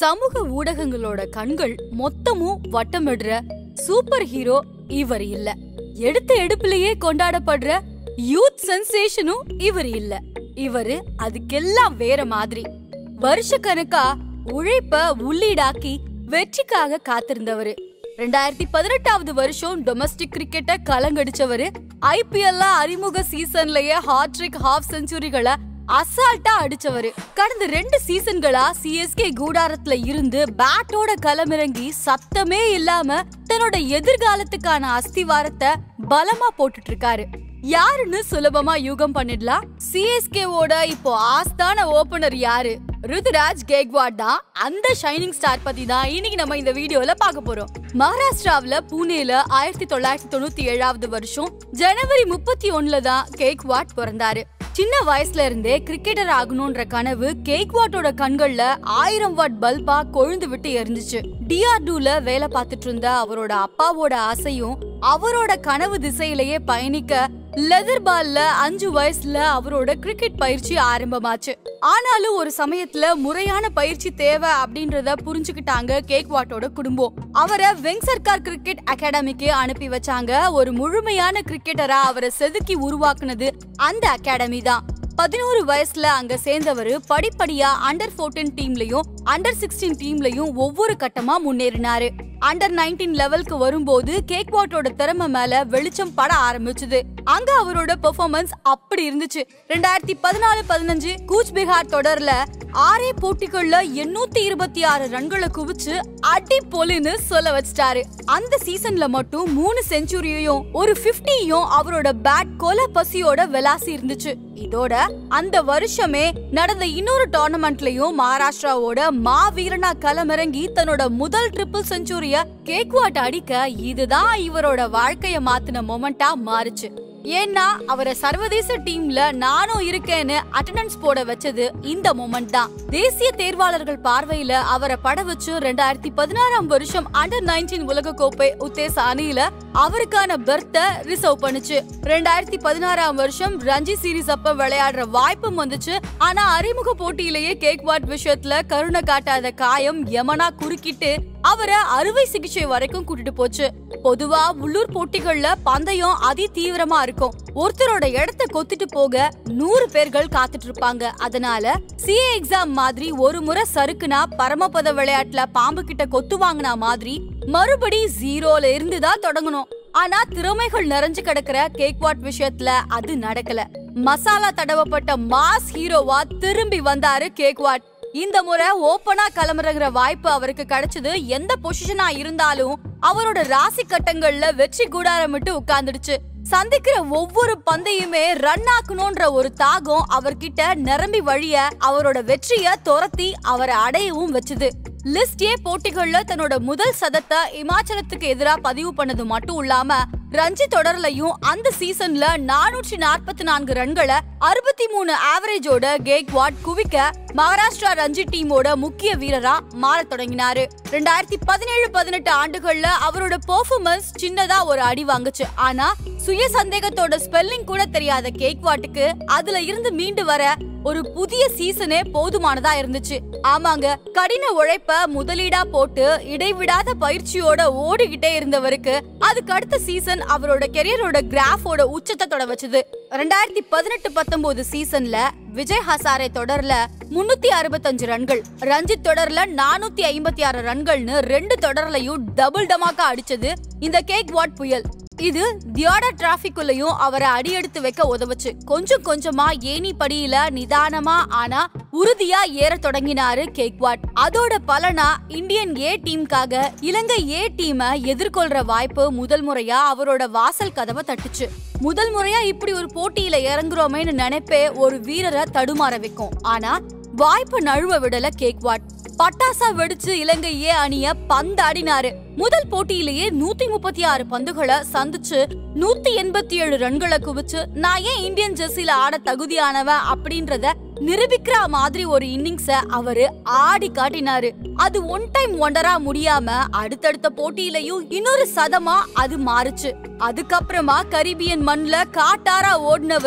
சமூக ஊடகங்களோட கண்கள் மொத்தமும் வட்டமிடுற சூப்பர் ஹீரோ இவர் இல்ல எடுத்த எடுப்பிலேயே கொண்டாடப்படுற யூத் சென்சேஷனும் இவர் இல்ல இவரு அதுக்கெல்லாம் வேற மாதிரி வருஷக்கணக்கா உழைப்ப உள்ளீடாக்கி வெற்றிக்காக காத்திருந்தவரு ரெண்டாயிரத்தி பதினெட்டாவது வருஷம் டொமஸ்டிக் கிரிக்கெட்ட கலங்கடிச்சவரு ஐபிஎல்ல அறிமுக சீசன்லயே ஹாட்ரிக் ஹாஃப் செஞ்சுரிகளை அசால்ட்டா அடிச்சவரு கடந்த ரெண்டு சீசன்களா சிஎஸ்கே கூடாரத்துல இருந்து பேட்டோட களமிறங்கி சத்தமே இல்லாம தன்னோட எதிர்காலத்துக்கான அஸ்திவாரத்தை பலமா போட்டுட்டு இருக்காரு யாருன்னு சுலபமா யூகம் பண்ணிடலாம் சிஎஸ்கேவோட இப்போ ஆஸ்தான ஓபனர் யாரு ருதுராஜ் கேக்வாட் தான் அந்த ஷைனிங் ஸ்டார் பத்தி தான் இன்னைக்கு நம்ம இந்த வீடியோல பார்க்க போறோம் மகாராஷ்டிராவுல பூனேல ஆயிரத்தி தொள்ளாயிரத்தி தொண்ணூத்தி ஏழாவது வருஷம் ஜனவரி முப்பத்தி ஒண்ணுல தான் கேக்வாட் பிறந்தாரு சின்ன வயசுல இருந்தே கிரிக்கெட்டர் ஆகணும்ன்ற கனவு கேக்வாட்டோட கண்கள்ல ஆயிரம் வாட் பல்பா கொழுந்து விட்டு எரிஞ்சுச்சு டிஆர்டூல வேலை பார்த்துட்டு இருந்த அவரோட அப்பாவோட ஆசையும் அவரோட கனவு திசையிலேயே பயணிக்க லெதர் பால்ல அஞ்சு வயசுல அவரோட கிரிக்கெட் பயிற்சி ஆரம்பமாச்சு ஆனாலும் ஒரு சமயத்துல முறையான பயிற்சி தேவை அப்படின்றத புரிஞ்சுக்கிட்டாங்க கேக்வாட்டோட குடும்பம் அவரை வெங் சர்க்கார் கிரிக்கெட் அகாடமிக்கு அனுப்பி வச்சாங்க ஒரு முழுமையான கிரிக்கெட்டரா அவரை செதுக்கி உருவாக்குனது அந்த அகாடமி தான் பதினோரு வயசுல அங்க சேர்ந்தவரு படிப்படியா அண்டர் 14 டீம்லயும் அண்டர் 16 டீம்லயும் ஒவ்வொரு கட்டமா முன்னேறினாரு அண்டர் 19 லெவலுக்கு வரும்போது கேக்வாட்டோட திறமை மேல வெளிச்சம் பட ஆரம்பிச்சுது அங்க அவரோட பெர்ஃபார்மன்ஸ் அப்படி இருந்துச்சு ரெண்டாயிரத்தி பதினாலு பதினஞ்சு கூச் பிஹார் தொடர்ல ஆறே போட்டிகள்ல எண்ணூத்தி இருபத்தி ஆறு ரன்களை குவிச்சு அடி பொலின்னு சொல்ல வச்சிட்டாரு அந்த சீசன்ல மட்டும் மூணு செஞ்சுரியையும் ஒரு பிப்டியும் அவரோட பேட் கொல பசியோட விளாசி இருந்துச்சு இதோட அந்த வருஷமே நடந்த இன்னொரு டோர்னமெண்ட்லயும் மகாராஷ்டிராவோட மாவீரனா களமிறங்கி தன்னோட முதல் ட்ரிபிள் செஞ்சுரிய கேக்வாட் அடிக்க இதுதான் இவரோட வாழ்க்கைய மாத்தின மொமெண்டா மாறுச்சு ஏன்னா அவரை சர்வதேச டீம்ல நானும் இருக்கேன்னு அட்டெண்டன்ஸ் போட வச்சது இந்த மொமெண்ட் தான் தேசிய தேர்வாளர்கள் பார்வையில அவரை பட வச்சு ரெண்டாயிரத்தி பதினாறாம் வருஷம் அண்டர் நைன்டீன் உலக கோப்பை உத்தேச அணியில அவருக்கான பெர்த்த ரிசர்வ் பண்ணுச்சு ரெண்டாயிரத்தி பதினாறாம் வருஷம் ரஞ்சி சீரிஸ் அப்ப விளையாடுற வாய்ப்பும் வந்துச்சு ஆனா அறிமுக போட்டியிலேயே கேக்வாட் விஷயத்துல கருணை காட்டாத காயம் யமனா குறுக்கிட்டு அவரை அறுவை சிகிச்சை வரைக்கும் கூட்டிட்டு போச்சு பொதுவா உள்ளூர் போட்டிகள்ல பந்தயம் அதி தீவிரமா இருக்கும் ஒருத்தரோட இடத்த கொத்திட்டு போக நூறு பேர்கள் காத்துட்டு இருப்பாங்க அதனால சிஏ எக்ஸாம் மாதிரி ஒரு முறை சறுக்குனா பரமபத விளையாட்டுல பாம்பு கிட்ட கொத்து வாங்கினா மாதிரி மறுபடி ஜீரோல இருந்து தான் தொடங்கணும் ஆனா திறமைகள் நிறைஞ்சு கிடக்குற கேக்வாட் விஷயத்துல அது நடக்கல மசாலா தடவப்பட்ட மாஸ் ஹீரோவா திரும்பி வந்தாரு கேக்வாட் இந்த முறை ஓப்பனா கிளம்புறங்கிற வாய்ப்பு அவருக்கு கிடைச்சது எந்த பொசிஷனா இருந்தாலும் அவரோட ராசி கட்டங்கள்ல வெற்றி கூடாரமிட்டு உட்கார்ந்துடுச்சு சந்திக்கிற ஒவ்வொரு பந்தையுமே ரன் ஆக்கணும்ன்ற ஒரு தாகம் அவர்கிட்ட நிரம்பி வழிய அவரோட வெற்றிய துரத்தி அவரை அடையவும் வச்சுது லிஸ்ட் ஏ போட்டிகள்ல தன்னோட முதல் சதத்தை இமாச்சலத்துக்கு எதிரா பதிவு பண்ணது மட்டும் இல்லாம ரஞ்சி தொடர்லயும் அந்த சீசன்ல நானூற்றி நாற்பத்தி நான்கு ரன்களை அறுபத்தி மூணு ஆவரேஜோட கேக்வாட் குவிக்க மகாராஷ்டிரா ரஞ்சி டீமோட முக்கிய வீரரா மாற தொடங்கினாரு ரெண்டாயிரத்தி பதினேழு பதினெட்டு ஆண்டுகள்ல அவரோட பெர்ஃபார்மன்ஸ் சின்னதா ஒரு அடி வாங்குச்சு ஆனா சுய சந்தேகத்தோட ஸ்பெல்லிங் கூட தெரியாத கேக்வாட்டுக்கு அதுல இருந்து மீண்டு வர ஒரு புதிய சீசனே போதுமானதா இருந்துச்சு ஆமாங்க கடின உழைப்ப முதலீடா போட்டு இடைவிடாத பயிற்சியோட ஓடிக்கிட்டே இருந்தவருக்கு அதுக்கு அடுத்த சீசன் அவரோட கெரியரோட கிராஃபோட உச்சத்தை தொட வச்சது ரெண்டாயிரத்தி பதினெட்டு பத்தொன்பது சீசன்ல விஜய் ஹசாரே தொடர்ல முன்னூத்தி அறுபத்தஞ்சு ரன்கள் ரஞ்சித் தொடர்ல நானூத்தி ஐம்பத்தி ஆறு ரன்கள்னு ரெண்டு தொடர்லயும் டபுள் டமாக்கா அடிச்சது இந்த கேக் வாட் புயல் இது தியோடா டிராபிக்குள்ளயும் அவரை அடியெடுத்து வைக்க உதவுச்சு கொஞ்சம் கொஞ்சமா ஏணி படியில நிதானமா ஆனா உறுதியா ஏற தொடங்கினாரு கேக்வாட் அதோட பலனா இந்தியன் ஏ டீமுக்காக இலங்கை ஏ டீமை எதிர்கொள்ற வாய்ப்பு முதல் முறையா அவரோட வாசல் கதவை தட்டுச்சு முதல் முறையா இப்படி ஒரு போட்டியில இறங்குறோமேன்னு நினைப்பே ஒரு வீரரை தடுமாற வைக்கும் ஆனா வாய்ப்பு நழுவ விடல கேக்வாட் பட்டாசா வெடிச்சு இலங்கை ஏ அணிய பந்தாடினாரு முதல் போட்டியிலேயே நூத்தி முப்பத்தி ஆறு பந்துகளை சந்திச்சு நூத்தி எண்பத்தி ஏழு ரன்களை குவிச்சு நான் ஏன் இந்தியன் ஜெர்சில ஆட தகுதியானவன் அப்படின்றத நிரூபிக்கிற மாதிரி ஒரு இன்னிங்ஸ அவரு ஆடி காட்டினாரு அது ஒன் டைம் ஒண்டரா முடியாம அடுத்தடுத்த போட்டியிலையும் இன்னொரு சதமா அது மாறுச்சு அதுக்கப்புறமா கரீபியன் மண்ல காட்டாரா ஓடினவரு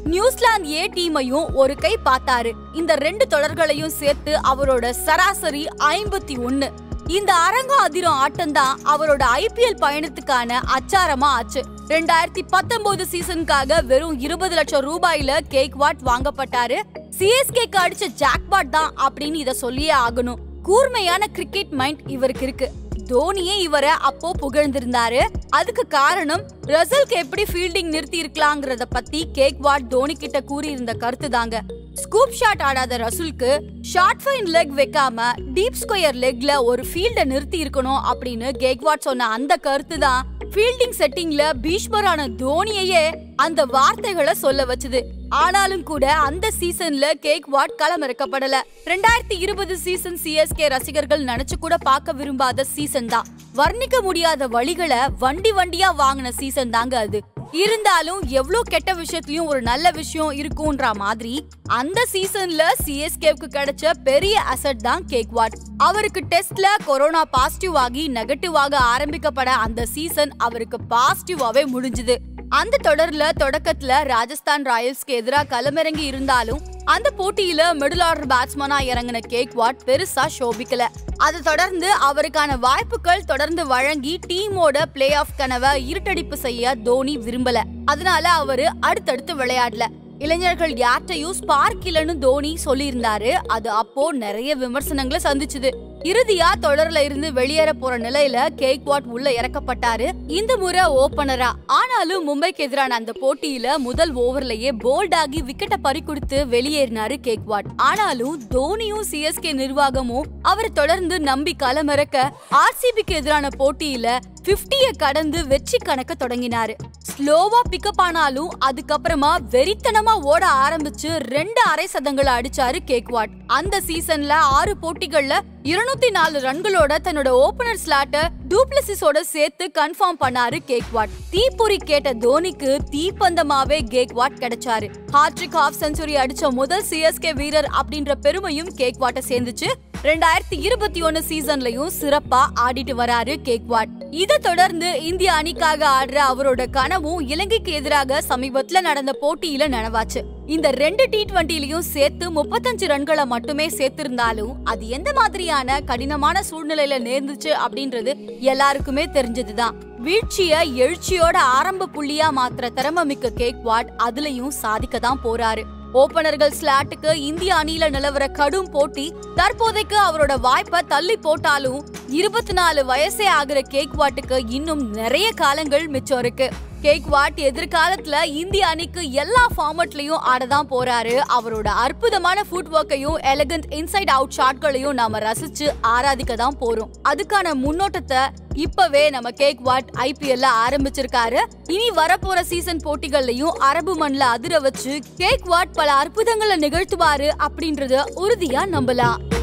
நியூசிலாந்து ஏ டீமையும் ஒரு கை பார்த்தாரு இந்த ரெண்டு தொடர்களையும் சேர்த்து அவரோட சராசரி ஐம்பத்தி ஒன்னு இந்த அரங்கம் அதிரும் ஆட்டம் தான் அவரோட ஐபிஎல் பயணத்துக்கான அச்சாரமா ஆச்சு ரெண்டாயிரத்தி பத்தொன்பது சீசனுக்காக வெறும் இருபது லட்சம் ரூபாயில கேக் வாட் வாங்கப்பட்டாரு சிஎஸ்கேக்கு அடிச்ச ஜாக்பாட் தான் அப்படின்னு இத சொல்லியே ஆகணும் கூர்மையான கிரிக்கெட் மைண்ட் இவருக்கு இருக்கு தோனியே இவரை அப்போ புகழ்ந்திருந்தாரு அதுக்கு காரணம் ரசல்க்கு எப்படி ஃபீல்டிங் நிறுத்தி இருக்கலாங்கிறத பத்தி கேக் வாட் தோனி கிட்ட கூறியிருந்த கருத்து தாங்க ஸ்கூப் ஷாட் ஆடாத ரசூலுக்கு ஷார்ட் ஃபைன் லெக் வைக்காம டீப் ஸ்கொயர் லெக்ல ஒரு ஃபீல்ட நிறுத்தி இருக்கணும் அப்படின்னு கேக்வாட் சொன்ன அந்த கருத்து தான் ஃபீல்டிங் செட்டிங்ல பீஷ்மரான தோனியையே அந்த வார்த்தைகளை சொல்ல வச்சுது ஆனாலும் கூட அந்த சீசன்ல கேக் வாட் களமிறக்கப்படல ரெண்டாயிரத்தி இருபது சீசன் சிஎஸ்கே ரசிகர்கள் நினைச்சு கூட பார்க்க விரும்பாத சீசன் தான் வர்ணிக்க முடியாத வழிகளை வண்டி வண்டியா வாங்கின சீசன் தாங்க அது இருந்தாலும் எவ்ளோ கெட்ட விஷயத்துலயும் ஒரு நல்ல விஷயம் இருக்கும்ன்ற மாதிரி அந்த சீசன்ல சிஎஸ்கேவுக்கு கிடைச்ச பெரிய அசட் தான் கேக்வாட் அவருக்கு டெஸ்ட்ல கொரோனா பாசிட்டிவ் ஆகி நெகட்டிவ் ஆக ஆரம்பிக்கப்பட அந்த சீசன் அவருக்கு பாசிட்டிவாவே முடிஞ்சுது அந்த தொடர்ல தொடக்கத்துல ராஜஸ்தான் ராயல்ஸ்க்கு எதிராக களமிறங்கி இருந்தாலும் அந்த போட்டியில மிடில் ஆர்டர் பேட்ஸ்மனா இறங்கின கேக்வாட் பெருசா சோபிக்கல அதை தொடர்ந்து அவருக்கான வாய்ப்புகள் தொடர்ந்து வழங்கி டீமோட பிளே ஆஃப் கனவை இருட்டடிப்பு செய்ய தோனி விரும்பல அதனால அவரு அடுத்தடுத்து விளையாடல இளைஞர்கள் யார்ட்டையும் ஸ்பார்க் இல்லைன்னு தோனி சொல்லியிருந்தாரு அது அப்போ நிறைய விமர்சனங்களை சந்திச்சுது இறுதியா தொடர்ல இருந்து வெளியேற போற நிலையில கேக்வாட் உள்ள இறக்கப்பட்டாரு இந்த முறை ஓபனரா ஆனாலும் மும்பைக்கு எதிரான அந்த போட்டியில முதல் ஓவர்லயே போல்ட் ஆகி விக்கெட்ட பறி கொடுத்து வெளியேறினாரு கேக்வாட் ஆனாலும் தோனியும் சிஎஸ்கே நிர்வாகமும் அவரை தொடர்ந்து நம்பி களமிறக்க ஆர்சிபிக்கு எதிரான போட்டியில 50ய கடந்து வெற்றி கணக்க தொடங்கினாரு ஸ்லோவா பிக்கப் ஆனாலும் அதுக்கப்புறமா வெறித்தனமா ஓட ஆரம்பிச்சு ரெண்டு அரை சதங்களை அடிச்சாரு கேக்வாட் அந்த சீசன்ல ஆறு போட்டிகள்ல இருநூத்தி நாலு ரன்களோட தன்னோட ஓபனர் ஸ்லாட்ட டூப்ளசிஸோட சேர்த்து கன்ஃபார்ம் பண்ணாரு கேக்வாட் தீப்பொறி கேட்ட தோனிக்கு தீப்பந்தமாவே கேக்வாட் கிடைச்சாரு ஹாட்ரிக் ஹாஃப் செஞ்சுரி அடிச்ச முதல் சிஎஸ்கே வீரர் அப்படின்ற பெருமையும் கேக்வாட்ட சேர்ந்துச்சு ரெண்டாயிரத்தி இருபத்தி ஒன்னு சீசன்லயும் சிறப்பா ஆடிட்டு வராரு கேக்வாட் இதை தொடர்ந்து இந்திய அணிக்காக ஆடுற அவரோட கனவும் இலங்கைக்கு எதிராக சமீபத்துல நடந்த போட்டியில நனவாச்சு இந்த ரெண்டு டி டுவெண்ட்டிலையும் சேர்த்து முப்பத்தஞ்சு ரன்களை மட்டுமே சேர்த்திருந்தாலும் அது எந்த மாதிரியான கடினமான சூழ்நிலையில நேர்ந்துச்சு அப்படின்றது எல்லாருக்குமே தெரிஞ்சதுதான் வீழ்ச்சிய எழுச்சியோட ஆரம்ப புள்ளியா மாத்திர திறமை மிக்க கேக்வாட் அதுலயும் சாதிக்க தான் போறாரு ஓபனர்கள் ஸ்லாட்டுக்கு இந்திய அணியில நிலவர கடும் போட்டி தற்போதைக்கு அவரோட வாய்ப்பை தள்ளி போட்டாலும் இருபத்தி நாலு வயசே ஆகுற கேக்வாட்டுக்கு இன்னும் நிறைய காலங்கள் மிச்சம் இருக்கு கேக்வாட் எதிர்காலத்துல இந்திய அணிக்கு எல்லா ஃபார்மட்லயும் ஆடதான் போறாரு அவரோட அற்புதமான ஃபுட் ஒர்க்கையும் எலகண்ட் இன்சைட் அவுட் ஷாட்களையும் நாம ரசிச்சு ஆராதிக்க தான் போறோம் அதுக்கான முன்னோட்டத்தை இப்பவே நம்ம கேக் வாட் ஐபிஎல்ல ஆரம்பிச்சிருக்காரு இனி வரப்போற சீசன் போட்டிகள்லயும் அரபு மண்ல அதிர வச்சு கேக் வாட் பல அற்புதங்களை நிகழ்த்துவாரு அப்படின்றத உறுதியா நம்பலாம்